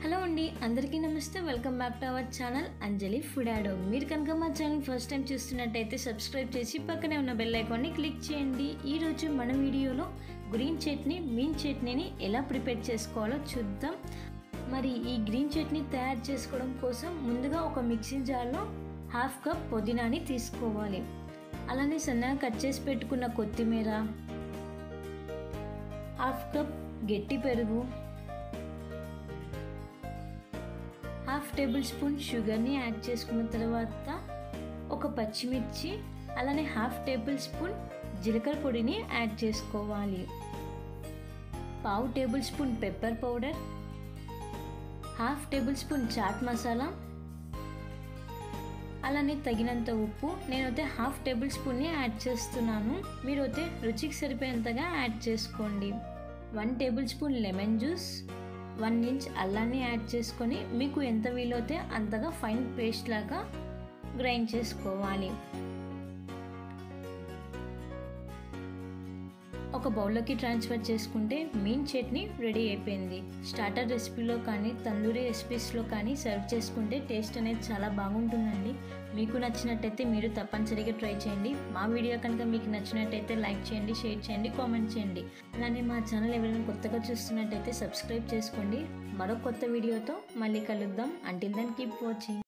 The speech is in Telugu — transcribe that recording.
హలో అండి అందరికీ నమస్తే welcome back to our channel Anjali food యాడో మీరు కనుక మా ఛానల్ ఫస్ట్ టైం చూస్తున్నట్టయితే సబ్స్క్రైబ్ చేసి పక్కనే ఉన్న బెల్ ఐకాన్ని క్లిక్ చేయండి ఈరోజు మన వీడియోలో గ్రీన్ చట్నీ మీన్ చట్నీని ఎలా ప్రిపేర్ చేసుకోవాలో చూద్దాం మరి ఈ గ్రీన్ చట్నీ తయారు చేసుకోవడం కోసం ముందుగా ఒక మిక్సీ జార్లో హాఫ్ కప్ పుదీనాని తీసుకోవాలి అలానే సన్నగా కట్ చేసి పెట్టుకున్న కొత్తిమీర హాఫ్ కప్ గట్టి పెరుగు హాఫ్ టేబుల్ స్పూన్ షుగర్ని యాడ్ చేసుకున్న తర్వాత ఒక పచ్చిమిర్చి అలానే హాఫ్ టేబుల్ స్పూన్ జీలకర్ర పొడిని యాడ్ చేసుకోవాలి పావు tablespoon pepper powder half tablespoon chaat masala అలానే తగినంత ఉప్పు నేనైతే హాఫ్ టేబుల్ స్పూన్ని యాడ్ చేస్తున్నాను మీరు అయితే రుచికి సరిపోయేంతగా యాడ్ చేసుకోండి one tablespoon lemon juice one inch అల్లాన్ని యాడ్ చేసుకొని మీకు ఎంత వీలైతే అంతగా ఫైన్ పేస్ట్ లాగా గ్రైండ్ చేసుకోవాలి ఒక బౌల్లోకి ట్రాన్స్ఫర్ చేసుకుంటే మీన్ చట్నీ రెడీ అయిపోయింది స్టార్టర్ రెసిపీలో కానీ తందూరి రెసిపీస్లో కానీ సర్వ్ చేసుకుంటే టేస్ట్ అనేది చాలా బాగుంటుందండి మీకు నచ్చినట్టయితే మీరు తప్పనిసరిగా ట్రై చేయండి మా వీడియో కనుక మీకు నచ్చినట్టయితే లైక్ చేయండి షేర్ చేయండి కామెంట్ చేయండి అలానే మా ఛానల్ ఎవరైనా కొత్తగా చూస్తున్నట్టయితే సబ్స్క్రైబ్ చేసుకోండి మరో కొత్త వీడియోతో మళ్ళీ కలుద్దాం అంటిల్ దెన్ కీప్ వాచింగ్